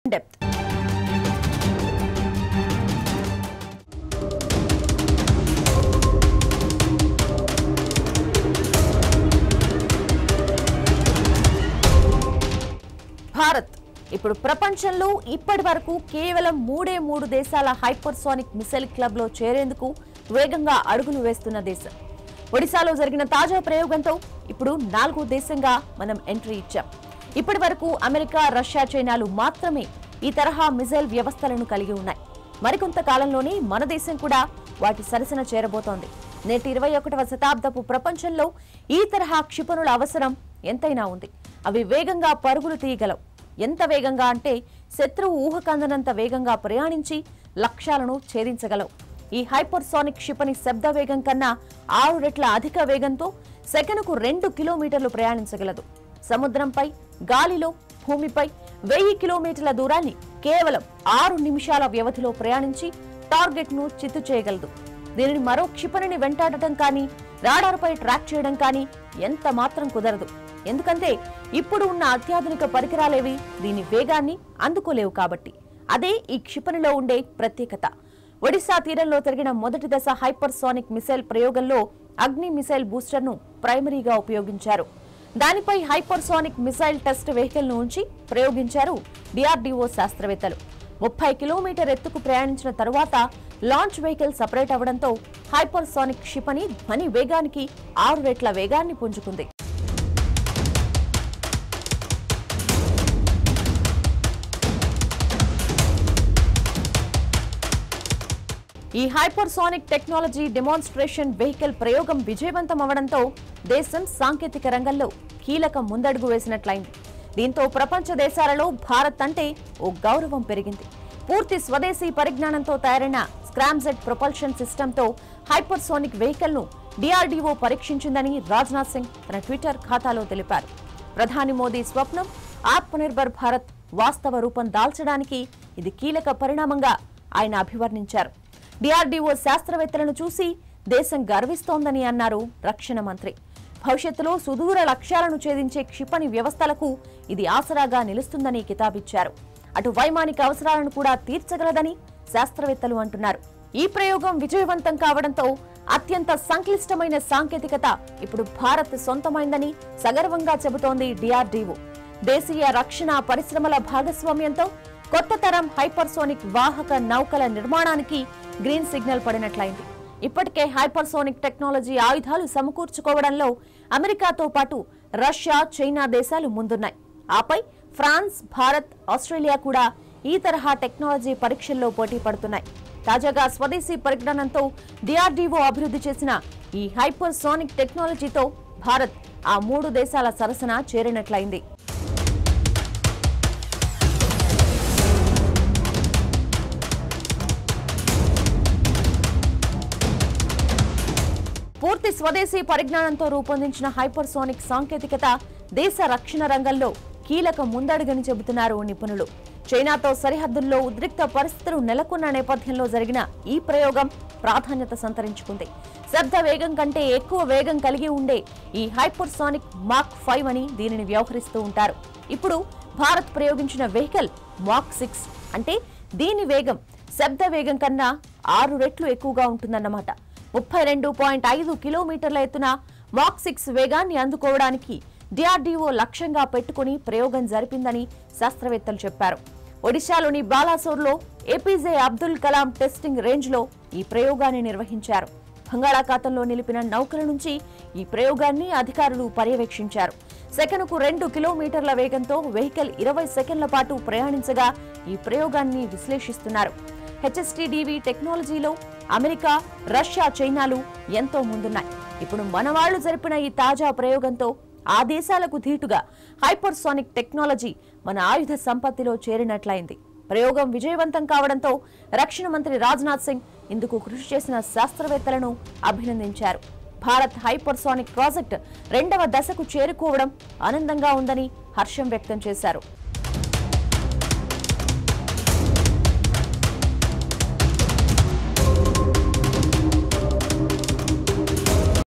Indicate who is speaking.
Speaker 1: depth Bharat ఇప్పుడు ప్రపంచంలో ఇప్పటి వరకు కేవలం మూడే మూడు దేశాల హైపర్సోనిక్ మిసైల్ క్లబ్ లో చేరేందుకు వేగంగా అడుగులు వేస్తున్న దేశం ఒడిశాలో జరిగిన తాజా ప్రయోగంతో ఇప్పుడు నాలుగో దేశంగా మనం ఎంట్రీ ఇచ్చాం ఇప్పటి వరకు అమెరికా రష్యా చైనాలు మాత్రమే ఈ తరహా మిసైల్ వ్యవస్థలను కలిగి ఉన్నాయి మరికొంత కాలంలోనే మన దేశం కూడా వాటి సరసన చేరబోతోంది నేటి ఇరవై ఒకటవ శతాబ్దపు ప్రపంచంలో ఈ తరహా క్షిపణుల అవసరం ఎంతైనా ఉంది అవి వేగంగా పరుగులు తీయగలవు ఎంత వేగంగా అంటే శత్రువు ఊహకందనంత వేగంగా ప్రయాణించి లక్ష్యాలను ఛేదించగలవు ఈ హైపర్సోనిక్ క్షిపణి శబ్ద వేగం కన్నా ఆరు రెట్ల అధిక వేగంతో సెకనుకు రెండు కిలోమీటర్లు ప్రయాణించగలదు సముద్రంపై గాలిలో భూమిపై వెయ్యి కిలోమీటర్ల దూరాన్ని కేవలం ఆరు నిమిషాల వ్యవధిలో ప్రయాణించి టార్గెట్ ను చిత్తు చేయగలదు దీనిని మరో క్షిపణిని వెంటాడటం కానీ రాడార్పై ట్రాక్ చేయడం కానీ ఎంత మాత్రం కుదరదు ఎందుకంటే ఇప్పుడు ఉన్న అత్యాధునిక పరికరాలేవి దీని వేగాన్ని అందుకోలేవు కాబట్టి అదే ఈ క్షిపణిలో ఉండే ప్రత్యేకత ఒడిశా తీరంలో జరిగిన మొదటి దశ హైపర్సోనిక్ మిసైల్ ప్రయోగంలో అగ్ని మిసైల్ బూస్టర్ను ప్రైమరీగా ఉపయోగించారు దానిపై హైపర్సోనిక్ మిసైల్ టెస్ట్ వెహికల్ ను ఉంచి ప్రయోగించారు డిఆర్డీఓ శాస్త్రవేత్తలు ముప్పై కిలోమీటర్ ఎత్తుకు ప్రయాణించిన తరువాత లాంచ్ వెహికల్ సపరేట్ అవడంతో హైపర్సోనిక్ క్షిపణి ధ్వని వేగానికి ఆరు రెట్ల వేగాన్ని పుంజుకుంది ఈ హైపర్సోనిక్ టెక్నాలజీ డెమాన్స్ట్రేషన్ వెహికల్ ప్రయోగం విజయవంతం అవడంతో దేశం సాంకేతిక రంగంలో కీలక ముందడుగు వేసినట్లయింది దీంతో ప్రపంచ దేశాలలో భారత్ అంటే ఓ గౌరవం పెరిగింది పూర్తి స్వదేశీ పరిజ్ఞానంతో తయారైన స్క్రామ్జెట్ ప్రొపల్షన్ సిస్టంతో హైపర్సోనిక్ వెహికల్ ను డిఆర్డీఓ పరీక్షించిందని రాజ్నాథ్ సింగ్ తన ట్విట్టర్ ఖాతాలో తెలిపారు ప్రధాని మోదీ స్వప్నం ఆత్మనిర్భర్ భారత్ వాస్తవ రూపం దాల్చడానికి ఇది కీలక పరిణామంగా ఆయన అభివర్ణించారు డిఆర్డీఓ శాస్త్రవేత్తలను చూసి దేశం గర్విస్తోందని అన్నారు రక్షణ మంత్రి భవిష్యత్తులో సుదూర లక్ష్యాలను ఛేదించే క్షిపణి వ్యవస్థలకు ఇది ఆసరాగా నిలుస్తుందని కితాబిచ్చారు అటు వైమానిక అవసరాలను కూడా తీర్చగలదని శాస్త్రవేత్తలు అంటున్నారు ఈ ప్రయోగం విజయవంతం కావడంతో అత్యంత సంక్లిష్టమైన సాంకేతికత ఇప్పుడు భారత్ సొంతమైందని సగర్వంగా చెబుతోంది డిఆర్డీఓ దేశీయ రక్షణ పరిశ్రమల భాగస్వామ్యంతో కొత్త తరం హైపర్సోనిక్ వాహక నౌకల నిర్మాణానికి గ్రీన్ సిగ్నల్ పడినట్లయింది ఇప్పటికే హైపర్సోనిక్ టెక్నాలజీ ఆయుధాలు సమకూర్చుకోవడంలో అమెరికాతో పాటు రష్యా చైనా దేశాలు ముందున్నాయి ఆపై ఫ్రాన్స్ భారత్ ఆస్ట్రేలియా కూడా ఈ తరహా టెక్నాలజీ పరీక్షల్లో పోటీ పడుతున్నాయి తాజాగా స్వదేశీ పరిజ్ఞానంతో డిఆర్డీఓ అభివృద్ధి చేసిన ఈ హైపర్సోనిక్ టెక్నాలజీతో భారత్ ఆ మూడు దేశాల సరసన చేరినట్లయింది పూర్తి స్వదేశీ పరిజ్ఞానంతో రూపొందించిన హైపర్సోనిక్ సాంకేతికత దేశ రక్షణ రంగంలో కీలక ముందడుగని చెబుతున్నారు నిపుణులు చైనాతో సరిహద్దుల్లో ఉద్రిక్త పరిస్థితులు నెలకొన్న నేపథ్యంలో జరిగిన ఈ ప్రయోగం ప్రాధాన్యత సంతరించుకుంది శబ్ద వేగం కంటే ఎక్కువ వేగం కలిగి ఉండే ఈ హైపర్సోనిక్ మాక్ ఫైవ్ అని దీనిని వ్యవహరిస్తూ ఉంటారు ఇప్పుడు భారత్ ప్రయోగించిన వెహికల్ మాక్ సిక్స్ అంటే దీని వేగం శబ్ద వేగం కన్నా ఆరు రెట్లు ఎక్కువగా ఉంటుందన్నమాట ముప్పై రెండు పాయింట్ ఐదు కిలోమీటర్ల ఎత్తున మాక్ సిక్స్ వేగాన్ని అందుకోవడానికి డిఆర్డీఓ లక్ష్యంగా పెట్టుకుని ప్రయోగం జరిపిందని శాస్త్రవేత్తలు చెప్పారు ఒడిశాలోని బాలాసోర్లో ఏపీజే అబ్దుల్ కలాం టెస్టింగ్ రేంజ్లో ఈ ప్రయోగాన్ని నిర్వహించారు బంగాళాఖాతంలో నిలిపిన నౌకల నుంచి ఈ ప్రయోగాన్ని అధికారులు పర్యవేక్షించారు సెకనుకు రెండు కిలోమీటర్ల వేగంతో వెహికల్ ఇరవై సెకండ్ల పాటు ప్రయాణించగా ఈ ప్రయోగాన్ని విశ్లేషిస్తున్నారు హెచ్ఎస్టీడీవీ టెక్నాలజీలో అమెరికా రష్యా చైనాలు ఎంతో ముందున్నాయి ఇప్పుడు మనవాళ్లు జరిపిన ఈ తాజా ప్రయోగంతో ఆ దేశాలకు ధీటుగా హైపర్సోనిక్ టెక్నాలజీ మన ఆయుధ సంపత్తిలో చేరినట్లయింది ప్రయోగం విజయవంతం కావడంతో రక్షణ మంత్రి రాజ్నాథ్ సింగ్ ఇందుకు కృషి చేసిన శాస్త్రవేత్తలను అభినందించారు భారత్ హైపర్సోనిక్ ప్రాజెక్ట్ రెండవ దశకు చేరుకోవడం ఆనందంగా ఉందని హర్షం వ్యక్తం చేశారు